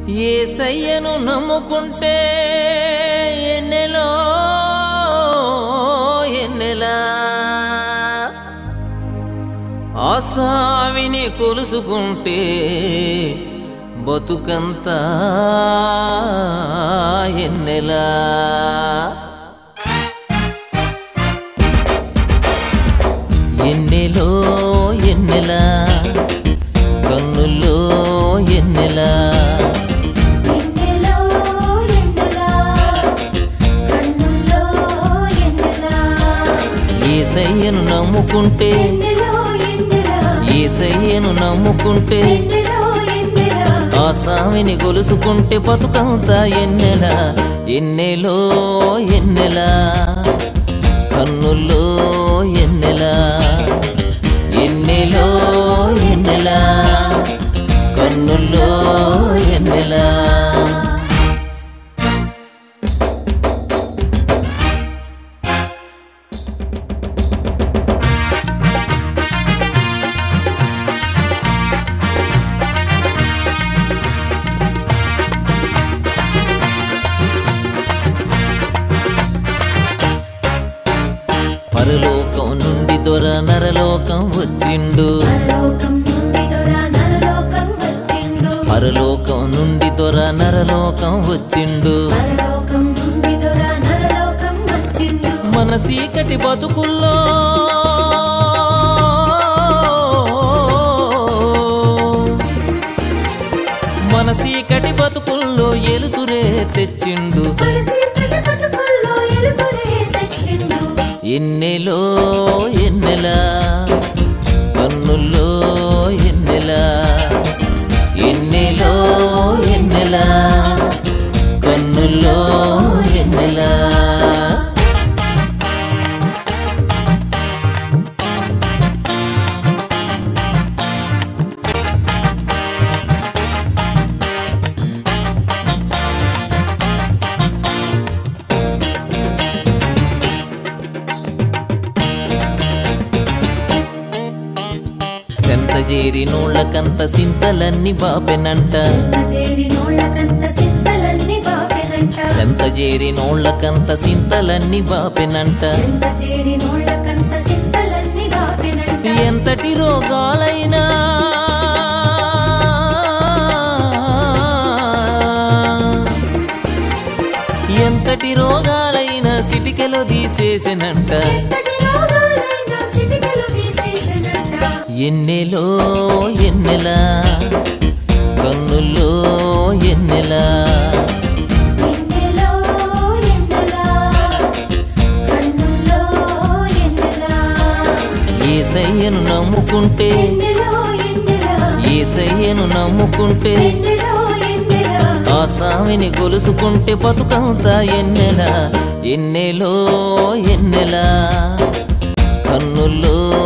ఏసయ్యను నమ్ముకుంటే ఎన్నెలో ఎన్నెలా ఆసావిని కొలుసుకుంటే బతుకంతా ఎన్నెలా ఎన్నెలో ఎన్నెలా కన్నుల్లో ఎన్నెలా ఎన్నెలో ఎన్నెలా కన్నుల్లో ఎన్నెలా ఏసయ్యను నమ్ముకుంటే ఎన్నెలో ఎన్నెలా ఏసయ్యను నమ్ముకుంటే ఎన్నెలో ఎన్నెలా ఆ స్వామిని గొలుసుకుంటే బతుకంతా ఎన్నెలా ఎన్నెలో ఎన్నెలా కన్నుల్లో ఎన్నెలా ఎన్నెలో ఎన్నెలా కన్నుల్లో ఎన్నెలా పరలోకం నుండి దొర నరలోకం వచ్చిండు పరలోకం నుండి దొర నరలోకం వచ్చిండు పరలోకం నుండి దొర నరలోకం వచ్చిండు పరలోకం నుండి దొర నరలోకం వచ్చిండు మన సీకటి బతుకుల్లో మన సీకటి బతుకుల్లో ఎలుతురే తెచ్చిండు తులసి కట్ట బతుకుల్లో ఎలుగురే తెచ్చిండు ఎన్నెలో ఎన్నెలా కన్నుల్లో ఎన్నెలా ఎన్నెలో ఎన్నెలా కన్నుల్లో ఎన్నెలా సెంతజేరి నోళ్ళకంత సింతలన్నీ బాపెనంట చేరి నోళ్ళకంత సింతలన్నీ బాపెనంట సెంతజేరి నోళ్ళకంత సింతలన్నీ బాపెనంట ఎంత చేరి నోళ్ళకంత సింతలన్నీ బాపెనంట ఎంతటి రోగాలైనా ఎంతటి రోగాలైనా సిటికెలో తీసేసినంట ఎంతటి రోగాలైనా సిటికెలు తీసేసెనంట. ఎన్నెలో ఎన్నెలా కన్నుల్లో ఎన్నెలా ఎన్నెలో ఎన్నెలా, కన్నుల్లో ఎన్నెలా. ఏసయ్యను నమ్ముకుంటే ఎన్నెలో ఎన్నెలా, ఏసయ్యను నమ్ముకుంటే ఎన్నెలో ఎన్నెలా. ఆ స్వామిని గొలుసుకుంటే బతుకంతా ఎన్నెలా ఎన్నెలో ఎన్నెలా కన్నుల్లో